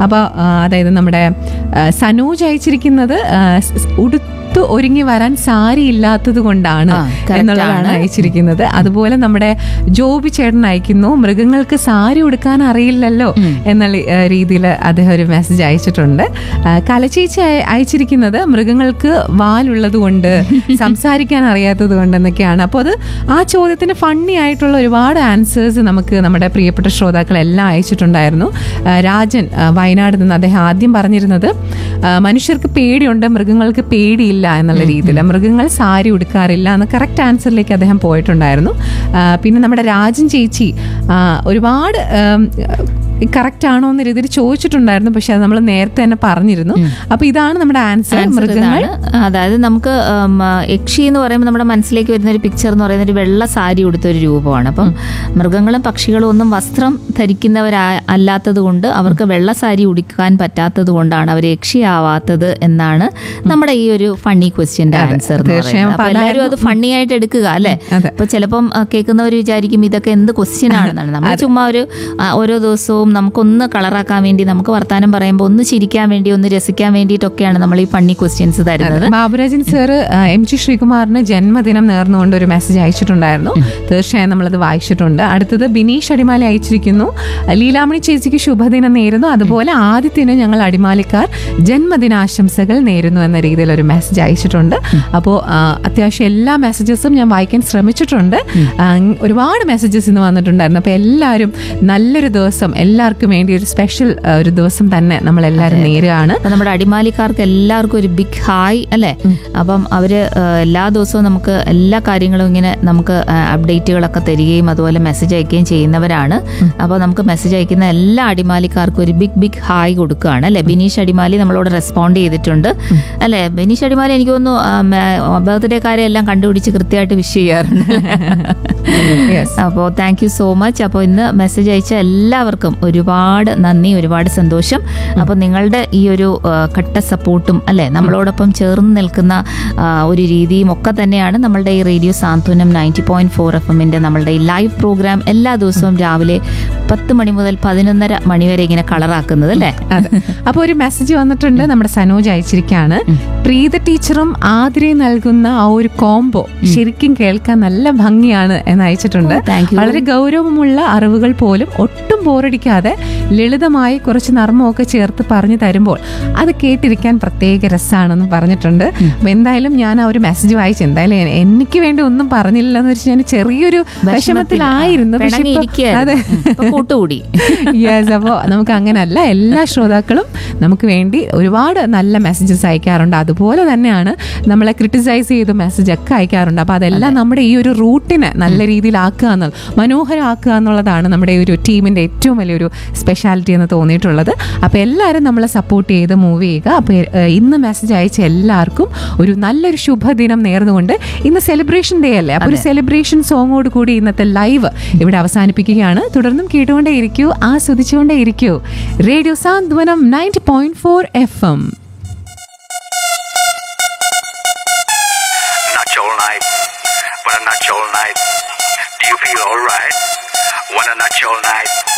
അപ്പോൾ അതായത് നമ്മുടെ ആ, സനോജ് അയച്ചിരിക്കുന്നത് ആ, സ്- സ് ഉടുത്ത് ഒരുങ്ങി വരാൻ സാരി ഇല്ലാത്തത് കൊണ്ടാണ് ആ, correct എന്നുള്ളതാണ് ആണ്. അയച്ചിരിക്കുന്നത് അതുപോലെ നമ്മുടെ ജോബി ചേട്ടൻ അയക്കുന്നു മൃഗങ്ങൾക്ക് സാരി ഉടുക്കാൻ അറിയില്ലല്ലോ എന്നുള്ള രീതിയിൽ അദ്ദേഹം ഒരു മെസ്സേജ് അയച്ചിട്ടുണ്ട് ആ, കലച്ചേച്ചി അയ- അയച്ചിരിക്കുന്നത് മൃഗങ്ങൾക്ക് വാലുള്ളത് കൊണ്ട് സംസാരിക്കാൻ അറിയാത്തത് കൊണ്ട് എന്നൊക്കെയാണ് അപ്പോൾ അത് ആ ചോദ്യത്തിന് ഫണ്ണി ആയിട്ടുള്ള ഒരുപാട് ആൻസേഴ്സ് നമുക്ക് നമ്മുടെ പ്രിയപ്പെട്ട ശ്രോതാക്കൾ എല്ലാം അയച്ചിട്ടുണ്ടായിരുന്നു ആ, രാജൻ ആ, വയനാട് നിന്ന് അദ്ദേഹം ആദ്യം പറഞ്ഞിരുന്നത് ആ, മനുഷ്യർക്ക് പേടിയുണ്ട് മൃഗങ്ങൾക്ക് പേടിയില്ല എന്നുള്ള രീതിയിൽ മൃഗങ്ങൾ സാരി ഉടുക്കാറില്ല എന്ന കറക്റ്റ് ആൻസറിലേക്ക് അദ്ദേഹം പോയിട്ടുണ്ടായിരുന്നു ആ, പിന്നെ നമ്മുടെ രാജൻ ചേച്ചി ആ, ഒരുപാട് കറക്റ്റ് ആണോ എന്ന രീതിയിൽ ചോദിച്ചിട്ടുണ്ടായിരുന്നു പക്ഷെ അത് നമ്മൾ നേരത്തെ തന്നെ പറഞ്ഞിരുന്നു അപ്പൊ ഇതാണ് നമ്മുടെ ആൻസർ Answer മൃഗങ്ങൾ ഇതാണ്. അതായത് നമുക്ക് ഉം, ആ, യക്ഷി എന്ന് പറയുമ്പോൾ നമ്മുടെ മനസ്സിലേക്ക് വരുന്ന ഒരു പിക്ചർ എന്ന് പറയുന്ന ഒരു വെള്ള സാരി ഉടുത്ത ഒരു രൂപമാണ് അപ്പം മൃഗങ്ങളും പക്ഷികളും ഒന്നും വസ്ത്രം ധരിക്കുന്നവരാ അല്ലാത്തത് കൊണ്ട് അവർക്ക് വെള്ള സാരി ഉടുക്കാൻ പറ്റാത്തത് കൊണ്ടാണ് അവർ യക്ഷിയാവാത്തത് എന്നാണ് നമ്മുടെ ഈ ഒരു ഫണ്ണി ക്വസ്റ്റ്യൻ്റെ ആൻസർ തീർച്ചയായും. അപ്പൊ അപ്പൊ എല്ലാവരും അത് ഫണ്ണി ആയിട്ട് എടുക്കുക അല്ലെ അതെ. അപ്പൊ ചിലപ്പം ആ, കേൾക്കുന്നവർ വിചാരിക്കും ഇതൊക്കെ എന്ത് ക്വസ്റ്റ്യൻ ആണെന്നാണ് നമ്മൾ ചുമ്മാ ഒരു ആ, ഓരോ ദിവസവും നമുക്കൊന്ന് കളറാക്കാൻ വേണ്ടി നമുക്ക് വർത്താനം പറയുമ്പോൾ ഒന്ന് ചിരിക്കാൻ വേണ്ടി ഒന്ന് രസിക്കാൻ വേണ്ടിയിട്ടൊക്കെയാണ് നമ്മൾ ഈ ഫണ്ണി ക്വസ്റ്റ്യൻസ് തരുന്നത് ബാബുരാജൻ സാറ് എം ജി ശ്രീകുമാറിന് ജന്മദിനം നേർന്നുകൊണ്ട് ഒരു മെസ്സേജ് അയച്ചിട്ടുണ്ടായിരുന്നു തീർച്ചയായും നമ്മളത് വായിച്ചിട്ടുണ്ട് അടുത്തത് ബിനീഷ് അടിമാലി അയച്ചിരിക്കുന്നു ലീലാമണി ചേച്ചിക്ക് ശുഭദിനം നേരുന്നു അതുപോലെ ആദ്യത്തിന് ഞങ്ങൾ അടിമാലിക്കാർ ജന്മദിനാശംസകൾ നേരുന്നു എന്ന രീതിയിൽ ഒരു മെസ്സേജ് അയച്ചിട്ടുണ്ട് അപ്പോൾ അത്യാവശ്യം എല്ലാ മെസ്സേജസും ഞാൻ വായിക്കാൻ ശ്രമിച്ചിട്ടുണ്ട് ആ, ഒരുപാട് മെസ്സേജസ് ഇന്ന് വന്നിട്ടുണ്ടായിരുന്നു അപ്പോൾ എല്ലാവരും നല്ലൊരു ദിവസം എല്ലാവർക്കും വേണ്ടി ഒരു സ്പെഷ്യൽ ഒരു ദിവസം തന്നെ നമ്മൾ എല്ലാവരും നേരുകയാണ് അപ്പൊ നമ്മുടെ അടിമാലിക്കാർക്ക് എല്ലാവർക്കും ഒരു ബിഗ് ഹായ് അല്ലെ അപ്പം അവര് ആ, എല്ലാ ദിവസവും നമുക്ക് എല്ലാ കാര്യങ്ങളും ഇങ്ങനെ നമുക്ക് അപ്ഡേറ്റുകളൊക്കെ തരികയും അതുപോലെ മെസ്സേജ് അയക്കുകയും ചെയ്യുന്നവരാണ് അപ്പോൾ നമുക്ക് മെസ്സേജ് അയക്കുന്ന എല്ലാ അടിമാലിക്കാർക്കും ഒരു ബിഗ് ബിഗ് ഹായ് കൊടുക്കുകയാണ് അല്ലെ ബിനീഷ് അടിമാലി നമ്മളോട് റെസ്പോണ്ട് ചെയ്തിട്ടുണ്ട് അല്ലെ ബിനീഷ് അടിമാലി എനിക്ക് തോന്നുന്നു ബർത്ത്ഡേ കാരെ എല്ലാം കണ്ടുപിടിച്ച് കൃത്യമായിട്ട് വിഷ് ചെയ്യാറുണ്ട് Yes. അപ്പോൾ താങ്ക് യു സോ മച്ച് അപ്പോൾ ഇന്ന് മെസ്സേജ് അയച്ച എല്ലാവർക്കും ഒരുപാട് നന്ദി ഒരുപാട് സന്തോഷം അപ്പോൾ നിങ്ങളുടെ ഈ ഒരു ആ, കട്ട സപ്പോർട്ടും അല്ലെ നമ്മളോടൊപ്പം ചേർന്ന് നിൽക്കുന്ന ആ, ഒരു രീതിയും ഒക്കെ തന്നെയാണ് നമ്മളുടെ ഈ radio Santhwanam ninety point four F എമ്മിൻ്റെ നമ്മളുടെ ഈ ലൈവ് പ്രോഗ്രാം എല്ലാ ദിവസവും രാവിലെ പത്ത് മണി മുതൽ പതിനൊന്നര മണി വരെ ഇങ്ങനെ കളറാക്കുന്നത് അല്ലേ അതെ അപ്പൊ ഒരു മെസ്സേജ് വന്നിട്ടുണ്ട് നമ്മുടെ സനോജ് അയച്ചിരിക്കുകയാണ് പ്രീത ടീച്ചറും ആതിരയും നൽകുന്ന ആ ഒരു കോംബോ ശരിക്കും കേൾക്കാൻ നല്ല ഭംഗിയാണ് എന്ന് അയച്ചിട്ടുണ്ട് ഓ, thank you. വളരെ ഗൗരവമുള്ള അറിവുകൾ പോലും ഒട്ടും ബോറടിക്കാതെ ലളിതമായി കുറച്ച് നർമ്മമൊക്കെ ചേർത്ത് പറഞ്ഞു തരുമ്പോൾ അത് കേട്ടിരിക്കാൻ പ്രത്യേക രസമാണെന്ന് പറഞ്ഞിട്ടുണ്ട് അപ്പൊ എന്തായാലും ഞാൻ ആ ഒരു മെസ്സേജ് വായിച്ചു എന്തായാലും എ- എനിക്ക് വേണ്ടി ഒന്നും പറഞ്ഞില്ല എന്ന് വെച്ച് ഞാൻ ചെറിയൊരു വിഷമത്തിലായിരുന്നു പക്ഷെ ഇപ്പൊ- അതെ പിണങ്ങിയിരിക്കുകയായിരുന്നു. ഇപ്പൊ കൂട്ടുകൂടി യെസ് അപ്പോൾ നമുക്ക് അങ്ങനല്ല എല്ലാ ശ്രോതാക്കളും നമുക്ക് വേണ്ടി ഒരുപാട് നല്ല മെസ്സേജസ് അയക്കാറുണ്ട് അതുപോലെ തന്നെയാണ് നമ്മളെ ക്രിട്ടിസൈസ് ചെയ്ത് മെസ്സേജ് ഒക്കെ അയക്കാറുണ്ട് അപ്പോൾ അതെല്ലാം നമ്മുടെ ഈ ഒരു റൂട്ടിനെ നല്ല രീതിയിലാക്കുക എന്നുള്ളത് മനോഹരമാക്കുക എന്നുള്ളതാണ് നമ്മുടെ ഈ ഒരു ടീമിൻ്റെ ഏറ്റവും വലിയൊരു സ്പെഷ്യാലിറ്റി എന്ന് തോന്നിയിട്ടുള്ളത് അപ്പോൾ എല്ലാവരും നമ്മളെ സപ്പോർട്ട് ചെയ്ത് മൂവ് ചെയ്യുക അപ്പോൾ ഏഹ്, ഇന്ന് മെസ്സേജ് അയച്ച എല്ലാവർക്കും ഒരു നല്ലൊരു ശുഭദിനം നേർന്നുകൊണ്ട് ഇന്ന് സെലിബ്രേഷൻ ഡേ അല്ലേ അപ്പോൾ ഒരു സെലിബ്രേഷൻ സോങ്ങോട് കൂടി ഇന്നത്തെ ലൈവ് ഇവിടെ അവസാനിപ്പിക്കുകയാണ് തുടർന്നും കേട്ടുകൊണ്ടേ ഇരിക്കൂ ആസ്വദിച്ചുകൊണ്ടേ ഇരിക്കൂ radio Santhwanam ninety point four F M Not your night, but a not your night. Do you feel alright? Wanna not your night?